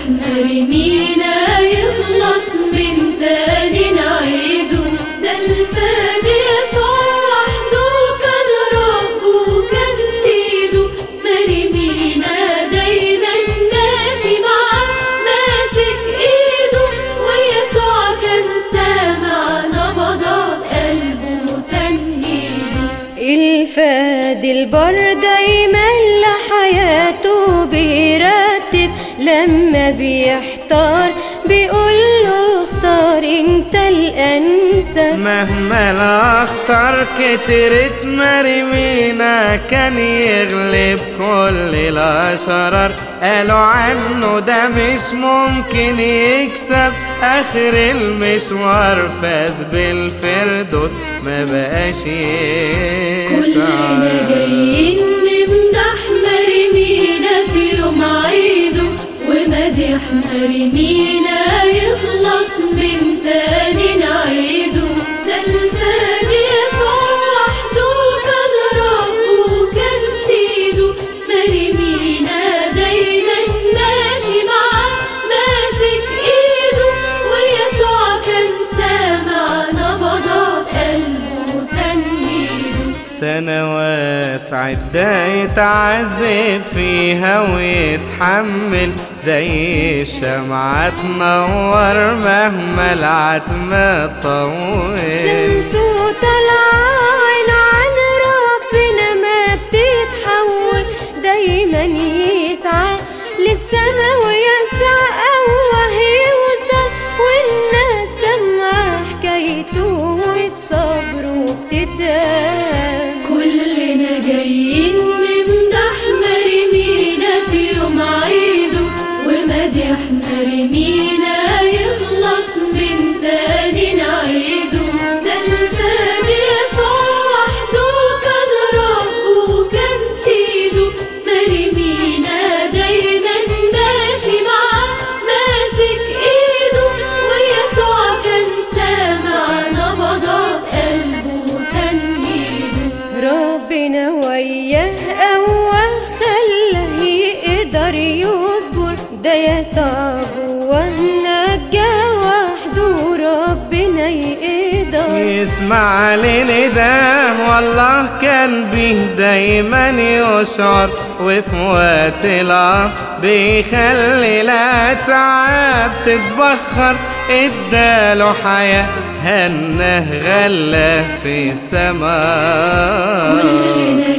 احنا رمينا يخلص من تاني نعيده ده الفادي يسوع وحده كان رب وكان سيده مرمينا دايما ماشي معاه ماسك ايده ويسوع كان سامع نبضات قلبه وتنهيده الفادي البر دايما لحياته بيرتب لما بيحتار بيقول له اختار انت الانسب مهما الاخطار كترت مرمينا كان يغلب كل الاشرار قالوا عنه ده مش ممكن يكسب اخر المشوار فاز بالفردوس ما بقاش كلنا يتعب جايين نمدح مرمينا في يوم عيده ومدح مرمينا يخلص من تاني نعيده ده الفادي يسوع وحده كان رب وكان سيده مرمينا دايما ماشي معاه ماسك ايده ويسوع كان سامع نبضات قلبه وتنهيده سنوات عدة يتعذب فيها ويتحمل زي الشمعة تنور مهما العتمة تطول شمسه طالعة عين عن ربنا ما بتتحول دايما يسعى للسما ويسعى أوه يوصل والناس سمع حكايته وفي صبره بتتام كلنا جايين نمدح مرمينا في يوم عيده ومدح مرمينا يخلص من تاني نعيده ده الفادي يسوع وحده كان رب وكان سيده مرمينا دايما ماشي معاه ماسك ايده ويسوع كان سامع نبضات قلبه وتنهيده ربنا وياه أوه خلاه يقدر يصبر ده يسوع جواه نجا وحده ربنا يقدر يسمع لنداه والله كان به دايما يشعر وفي وقت لا بيخلي لا تعب تتبخر اداله حياة هنه غلة في السماء كلنا